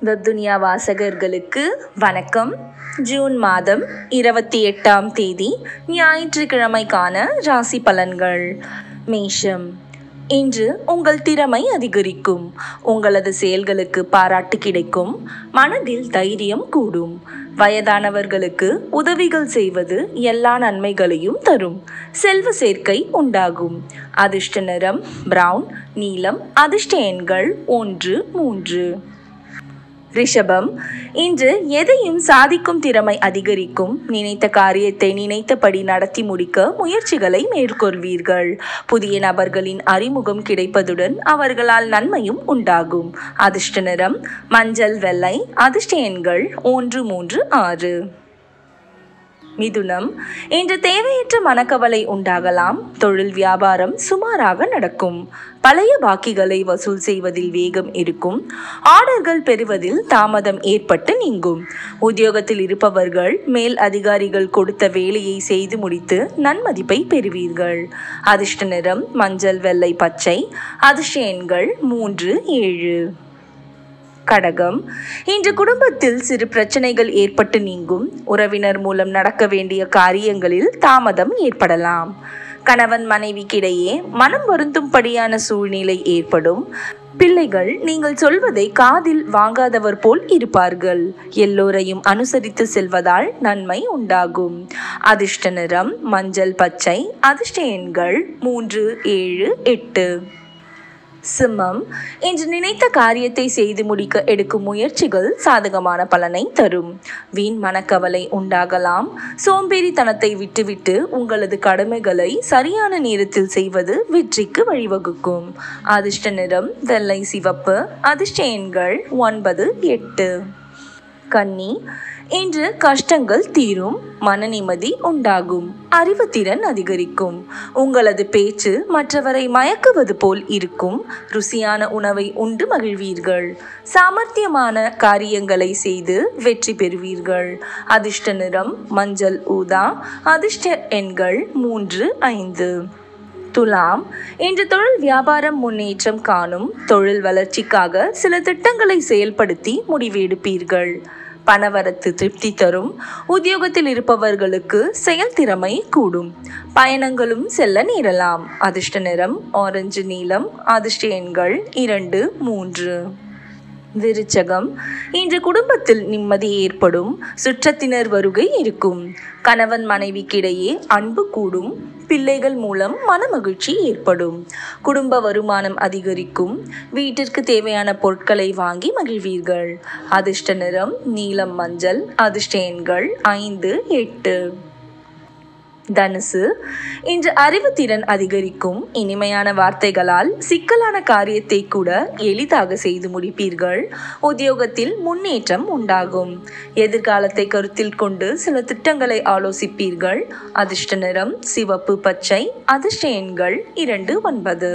வெப்துனியா வாசகர்களுக்கு வணக்கம் ஜூன் மாதம் இருபத்தி எட்டாம் தேதி ஞாயிற்றுக்கிழமைக்கான ராசி பலன்கள் மேஷம் இன்று உங்கள் திறமை அதிகரிக்கும் உங்களது செயல்களுக்கு பாராட்டு கிடைக்கும் மனதில் தைரியம் கூடும் வயதானவர்களுக்கு உதவிகள் செய்வது எல்லா நன்மைகளையும் தரும் செல்வ சேர்க்கை உண்டாகும் அதிர்ஷ்ட நிறம் பிரவுன் நீலம் அதிர்ஷ்ட எண்கள் ஒன்று மூன்று ரிஷபம் இன்று எதையும் சாதிக்கும் திறமை அதிகரிக்கும் நினைத்த காரியத்தை நினைத்தபடி நடத்தி முடிக்க முயற்சிகளை மேற்கொள்வீர்கள் புதிய நபர்களின் அறிமுகம் கிடைப்பதுடன் அவர்களால் நன்மையும் உண்டாகும் அதிர்ஷ்ட நிறம் மஞ்சள் வெள்ளை அதிர்ஷ்ட எண்கள் ஒன்று மூன்று ஆறு மிதுனம் இன்று தேவையற்ற மனக்கவலை உண்டாகலாம் தொழில் வியாபாரம் சுமாராக நடக்கும் பழைய பாக்கிகளை வசூல் செய்வதில் வேகம் இருக்கும் ஆர்டர்கள் பெறுவதில் தாமதம் ஏற்பட்டு நீங்கும் உத்தியோகத்தில் இருப்பவர்கள் மேல் அதிகாரிகள் கொடுத்த வேலையை செய்து முடித்து நன்மதிப்பை பெறுவீர்கள் அதிர்ஷ்ட நிறம் மஞ்சள் வெள்ளை பச்சை அதிர்ஷ்ட எண்கள் மூன்று ஏழு கடகம் இன்று குடும்பத்தில் சிறு பிரச்சனைகள் ஏற்பட்டு நீங்கும் உறவினர் மூலம் நடக்க வேண்டிய காரியங்களில் தாமதம் ஏற்படலாம் கணவன் மனைவிக்கிடையே மனம் வருந்தும்படியான சூழ்நிலை ஏற்படும் பிள்ளைகள் நீங்கள் சொல்வதை காதில் வாங்காதவர் போல் இருப்பார்கள் எல்லோரையும் அனுசரித்து செல்வதால் நன்மை உண்டாகும் அதிர்ஷ்ட நிறம் மஞ்சள் பச்சை அதிர்ஷ்ட எண்கள் மூன்று ஏழு எட்டு சிம்மம் இன்று நினைத்த காரியத்தை செய்து முடிக்க எடுக்கும் முயற்சிகள் சாதகமான பலனை தரும் வீண் மனக்கவலை உண்டாகலாம் சோம்பேறித்தனத்தை விட்டுவிட்டு உங்களது கடமைகளை சரியான நேரத்தில் செய்வது வெற்றிக்கு வழிவகுக்கும் அதிர்ஷ்ட நிறம் வெள்ளை சிவப்பு அதிர்ஷ்ட எண்கள் ஒன்பது எட்டு கன்னி இன்று கஷ்டங்கள் தீரும் மன நிம்மதி உண்டாகும் அறிவுத்திறன் அதிகரிக்கும் உங்களது பேச்சு மற்றவரை மயக்குவது போல் இருக்கும் ருசியான உணவை உண்டு மகிழ்வீர்கள் சாமர்த்தியமான காரியங்களை செய்து வெற்றி பெறுவீர்கள் அதிர்ஷ்ட நிறம் மஞ்சள் ஊதா அதிர்ஷ்ட எண்கள் மூன்று ஐந்து துலாம் இன்று தொழில் வியாபாரம் முன்னேற்றம் காணும் தொழில் வளர்ச்சிக்காக சில திட்டங்களை செயல்படுத்தி முடிவெடுப்பீர்கள் பணவரத்து திருப்தி தரும் உத்தியோகத்தில் இருப்பவர்களுக்கு செயல்திறமை கூடும் பயணங்களும் செல்ல நேரலாம் அதிர்ஷ்ட நிறம் ஆரஞ்சு நீலம் அதிர்ஷ்ட எண்கள் இரண்டு மூன்று விருச்சகம் இன்று குடும்பத்தில் நிம்மதி ஏற்படும் சுற்றத்தினர் வருகை இருக்கும் கணவன் மனைவிக்கிடையே அன்பு கூடும் பிள்ளைகள் மூலம் மனமகிழ்ச்சி ஏற்படும் குடும்ப வருமானம் அதிகரிக்கும் வீட்டிற்கு தேவையான பொருட்களை வாங்கி மகிழ்வீர்கள் அதிர்ஷ்ட நிறம் நீலம் மஞ்சள் அதிர்ஷ்ட எண்கள் ஐந்து எட்டு தனுசு இன்று அறிவுத்திறன் அதிகரிக்கும் இனிமையான வார்த்தைகளால் சிக்கலான காரியத்தை கூட எளிதாக செய்து முடிப்பீர்கள் உத்தியோகத்தில் முன்னேற்றம் உண்டாகும் எதிர்காலத்தை கருத்தில் கொண்டு சில திட்டங்களை ஆலோசிப்பீர்கள் அதிர்ஷ்ட நிறம் சிவப்பு பச்சை அதிர்ஷ்ட எண்கள் இரண்டு ஒன்பது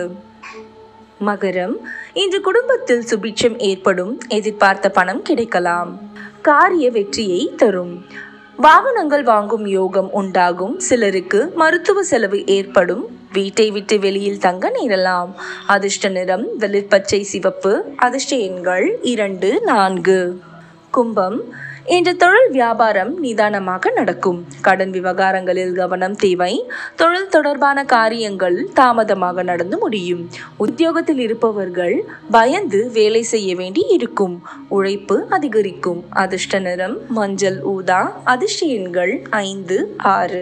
மகரம் இன்று குடும்பத்தில் சுபிட்சம் ஏற்படும் எதிர்பார்த்த பணம் கிடைக்கலாம் காரிய வெற்றியை தரும் வாகனங்கள் வாங்கும் யோகம் உண்டாகும் சிலருக்கு மருத்துவ செலவு ஏற்படும் வீட்டை விட்டு வெளியில் தங்க நேரலாம் அதிர்ஷ்ட நிறம் வெளிர்பச்சை சிவப்பு அதிர்ஷ்ட எண்கள் இரண்டு நான்கு கும்பம் இன்று தொழில் வியாபாரம் நிதானமாக நடக்கும் கடன் விவகாரங்களில் கவனம் தேவை தொழில் தொடர்பான காரியங்கள் தாமதமாக நடந்து முடியும் உத்தியோகத்தில் இருப்பவர்கள் பயந்து வேலை செய்ய வேண்டி இருக்கும் உழைப்பு அதிகரிக்கும் அதிர்ஷ்ட நிறம் மஞ்சள் ஊதா அதிர்ஷ்ட எண்கள் ஐந்து ஆறு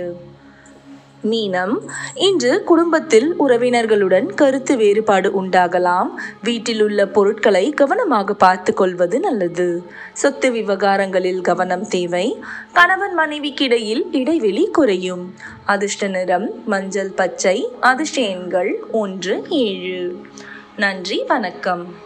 மீனம் இன்று குடும்பத்தில் உறவினர்களுடன் கருத்து வேறுபாடு உண்டாகலாம் வீட்டில் உள்ள பொருட்களை கவனமாக பார்த்து கொள்வது நல்லது சொத்து விவகாரங்களில் கவனம் தேவை கணவன் மனைவிக்கிடையில் இடைவெளி குறையும் அதிர்ஷ்ட நிறம் மஞ்சள் பச்சை அதிர்ஷ்ட எண்கள் ஒன்று ஏழு நன்றி வணக்கம்